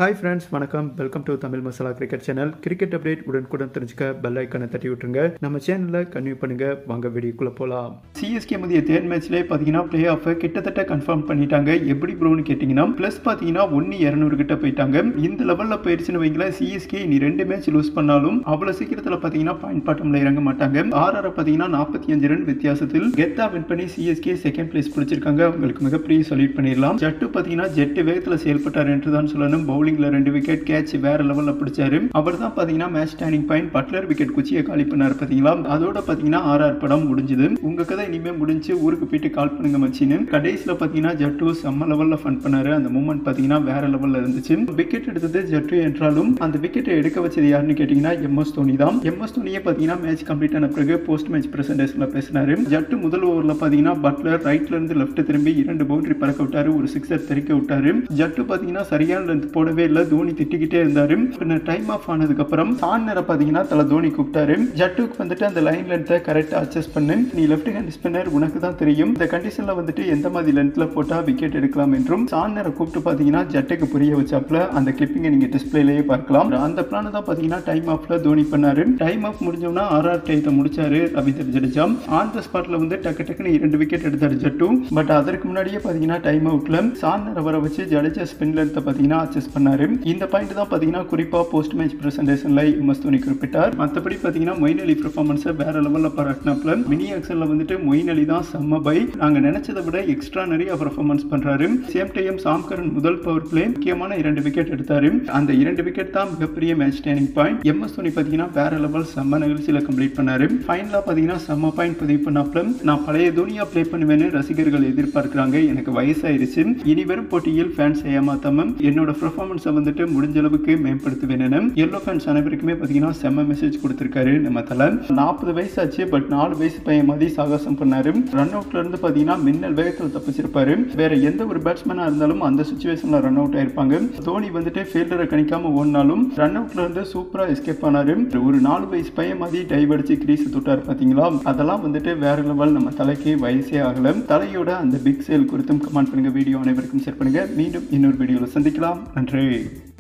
hi friends வணக்கம் welcome to Tamil masala cricket channel cricket update உடனுக்குடன் தெரிஞ்சுக்க பெல் ஐக்கனை தட்டி விட்டுருங்க நம்ம சேனலில் கன்வியூ பண்ணுங்க வாங்க வீடியோக்குள்ளே போகலாம் சிஎஸ்கே மதிய தேர்ட் மேட்ச்லேயே பார்த்தீங்கன்னா பிளே ஆஃப் கிட்டத்தட்ட கன்ஃபார்ம் பண்ணிட்டாங்க எப்படி ப்ரோன்னு கேட்டிங்கன்னா ப்ளஸ் பார்த்தீங்கன்னா ஒன்று இரநூறு கிட்ட போயிட்டாங்க இந்த லெவலில் போயிடுச்சுன்னு வைங்களேன் சிஎஸ்கே இனி ரெண்டு மேட்ச் லூஸ் பண்ணாலும் அவ்வளோ சீக்கிரத்தில் பார்த்தீங்கன்னா பாயிண்ட் பாட்டமில் இறங்க மாட்டாங்க ஆர்ஆர் பார்த்தீங்கன்னா நாற்பத்தி அஞ்சு ரன் வித்தியாசத்தில் கெத்தா வின் பண்ணி சிஎஸ்கே செகண்ட் பிளேஸ் பிடிச்சிருக்காங்க அவங்களுக்கு மிகப்பெரிய சொல்யூட் பண்ணிடலாம் ஜட்டு பார்த்தீங்கன்னா ஜெட்டு வேகத்தில் செயல்பட்டார் என்று தான் சொல்லணும் பவுலிங்ல ரெண்டு விக்கெட் கேட்ச் வேற லெவல்ல பிடிச்சாரு அவர் தான் பாத்தீங்கன்னா match turning point Buttler wicket குச்சியை காலி பண்ணாரு பாத்தீங்களா அதோட பாத்தீங்கன்னா ஆர்ஆர் படம் முடிஞ்சது உங்க கதை இனிமே முடிஞ்சு ஊருக்கு போயிட்டு கால் பண்ணுங்க மச்சின்னு கடைசியில பாத்தீங்கன்னா ஜட்டு செம்ம லெவல்ல ஃபன் பண்ணாரு அந்த மூமெண்ட் பாத்தீங்கன்னா வேற லெவல்ல இருந்துச்சு விக்கெட் எடுத்தது ஜட்டு என்றாலும் அந்த விக்கெட்டை எடுக்க வச்சது யாருன்னு கேட்டீங்கன்னா எம்எஸ் தோனி தான் எம்எஸ் தோனியே பாத்தீங்கன்னா மேட்ச் கம்ப்ளீட் ஆன பிறகு போஸ்ட் மேட்ச் பிரசன்டேஷன்ல பேசினாரு ஜட்டு முதல் ஓவர்ல பாத்தீங்கன்னா பட்லர் ரைட்ல இருந்து லெஃப்ட் திரும்பி இரண்டு பவுண்டரி பறக்க விட்டாரு ஒரு சிக்ஸர் தெறிக்க விட்டாரு ஜட்டு பாத்தீங்கன்னா சரியான லென்த் போடவே இல்லை தோனி திட்டிக்கிட்டே இருந்தாரு பின்னர் டைம் ஆஃப் ஆனதுக்கு அப்புறம் சான்னரை பாத்தீங்கன்னா தலை தோனி கூப்பிட்டாரு ஜட்டுக்கு வந்துட்டு அந்த லைன் லென்த்தை கரெக்டா அட்ஜஸ்ட் பண்ணு நீ லெஃப்ட் ஹேண்ட் ஸ்பின்னர் உனக்கு தான் தெரியும் இந்த கண்டிஷன்ல வந்துட்டு எந்த மாதிரி லென்த்ல போட்டா விக்கெட் எடுக்கலாம் என்றும் சான்னரை கூப்பிட்டு பாத்தீங்கன்னா ஜட்டுக்கு புரிய வச்சாப்ல அந்த கிளிப்பிங்கை நீங்க டிஸ்பிளேலயே பார்க்கலாம் அந்த பிளான் தான் பாத்தீங்கன்னா டைம் ஆஃப்ல தோனி பண்ணாரு டைம் ஆஃப் முடிஞ்சோம்னா ஆர்ஆர் டைத்தை முடிச்சாரு ரவீந்தர் ஜடேஜா ஆன் த ஸ்பாட்ல வந்து டக்கு டக்குன்னு இரண்டு விக்கெட் எடுத்தாரு ஜட்டு பட் அதற்கு முன்னாடியே பாத்தீங்கன்னா டைம் அவுட்ல சான்னரை வர வச்சு ஜடேஜா ஸ்பின் லென்த்தை பாத்தீங்கன்னா அட்ஜஸ்ட் பண்ணாரு இந்த பாயிண்ட் தான் பார்த்தீங்கன்னா குறிப்பாக போஸ்ட் மேட்ச் பிரசன்டேஷனில் எம்எஸ் தோனி குறிப்பிட்டார் மற்றபடி பார்த்தீங்கன்னா மொயின் அலி பெர்ஃபார்மன்ஸை வேற லெவலில் பாராட்டினாப்ல மினி ஆக்சனில் வந்துட்டு மொயின் அலி தான் செம்ம பை நாங்கள் நினைச்சதை விட எக்ஸ்ட்ரா நிறைய பெர்ஃபார்மன்ஸ் பண்ணுறாரு சேம் டைம் சாம்கரன் முதல் பவர் பிளே முக்கியமான இரண்டு விக்கெட் எடுத்தாரு அந்த இரண்டு விக்கெட் தான் மிகப்பெரிய match turning point MS Dhoni பார்த்தீங்கன்னா வேற லெவல் செம்ம நிகழ்ச்சியில் கம்ப்ளீட் பண்ணாரு ஃபைனலாக பார்த்தீங்கன்னா செம்ம பாயிண்ட் பதிவு பண்ணாப்ல நான் பழைய தோனியா ப்ளே பண்ணுவேன்னு ரசிகர்கள் எதிர்பார்க்கிறாங்க எனக்கு வயசாயிருச்சு இனி வரும் போட்டியில் ஃபேன்ஸ் ஏமாத்தாம என்னோட பெர்ஃபார்மன்ஸை வந்துட்டு முடிஞ்ச அளவுக்கு மேம்படுத்துவேன் எல்லோ ஃபேன்ஸ் அனைவருக்குமே பார்த்தீங்கன்னா செம்ம மெசேஜ் கொடுத்துருக்காரு நம்ம தலை நாற்பது வயசு ஆச்சு பட் நாலு வயசு பையன் மாதிரி சாகசம் பண்ணாரு ரன் அவுட்ல இருந்து பார்த்தீங்கன்னா மின்னல் வேகத்தில் தப்பிச்சிருப்பாரு வேற எந்த ஒரு பேட்ஸ்மேனாக இருந்தாலும் அந்த சுச்சுவேஷன்ல ரன் அவுட் ஆயிருப்பாங்க தோனி வந்துட்டு ஃபீல்டரை கணிக்காம ஓடினாலும் ரன் அவுட்ல இருந்து சூப்பரா எஸ்கேப் ஆனாரு ஒரு நாலு வயசு பையன் மாதிரி டைவ் அடிச்சு கிரீஸ் தொட்டாரு பாத்தீங்களா அதெல்லாம் வந்துட்டு வேற லெவல் நம்ம தலைக்கு வயசே ஆகல தலையோட அந்த பிக் சேல் குறித்தும் கமெண்ட் பண்ணுங்க வீடியோ அனைவருக்கும் ஷேர் பண்ணுங்க மீண்டும் இன்னொரு வீடியோவில் சந்திக்கலாம் நன்றி